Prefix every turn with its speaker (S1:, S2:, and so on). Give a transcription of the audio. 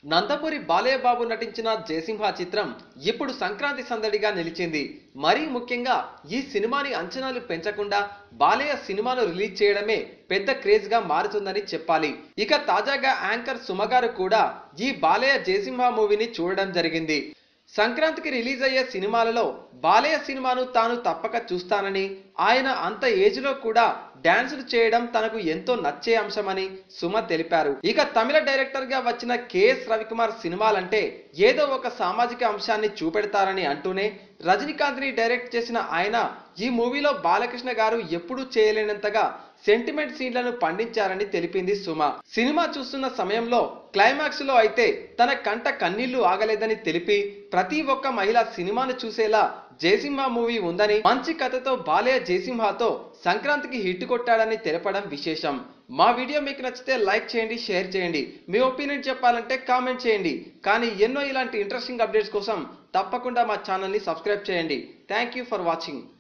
S1: నందమూరి బాలయ్య బాబు నటించిన జయసింహ చిత్రం ఇప్పుడు సంక్రాంతి సందడిగా నిలిచింది మరీ ముఖ్యంగా ఈ సినిమాని అంచనాలు పెంచకుండా బాలయ్య సినిమాను రిలీజ్ చేయడమే పెద్ద క్రేజ్ గా మారుతుందని చెప్పాలి ఇక తాజాగా యాంకర్ సుమగారు కూడా ఈ బాలయ్య జయసింహ మూవీని చూడడం జరిగింది సంక్రాంతికి రిలీజ్ అయ్యే సినిమాలలో బాలయ్య సినిమాను తాను తప్పక చూస్తానని ఆయన అంత ఏజ్ లో కూడా డాన్సులు చేయడం తనకు ఎంతో నచ్చే అంశమని సుమ తెలిపారు ఇక తమిళ డైరెక్టర్ గా వచ్చిన కెఎస్ రవికుమార్ సినిమాలంటే ఏదో ఒక సామాజిక అంశాన్ని చూపెడతారని అంటూనే రజనీకాంత్ ని డైరెక్ట్ చేసిన ఆయన ఈ మూవీలో బాలకృష్ణ గారు ఎప్పుడూ చేయలేనంతగా సెంటిమెంట్ సీన్లను పండించారని తెలిపింది సుమ సినిమా చూస్తున్న సమయంలో క్లైమాక్స్ లో అయితే తన కంట కన్నీళ్లు ఆగలేదని తెలిపి ప్రతి ఒక్క మహిళ సినిమాను చూసేలా జయసింహ మూవీ ఉందని మంచి కథతో బాలయ్య జయసింహతో సంక్రాంతికి హిట్ కొట్టాడని తెలపడం విశేషం మా వీడియో మీకు నచ్చితే లైక్ చేయండి షేర్ చేయండి మీ ఒపీనియన్ చెప్పాలంటే కామెంట్ చేయండి కానీ ఎన్నో ఇలాంటి ఇంట్రెస్టింగ్ అప్డేట్స్ కోసం తప్పకుండా మా ఛానల్ని సబ్స్క్రైబ్ చేయండి థ్యాంక్ యూ ఫర్ వాచింగ్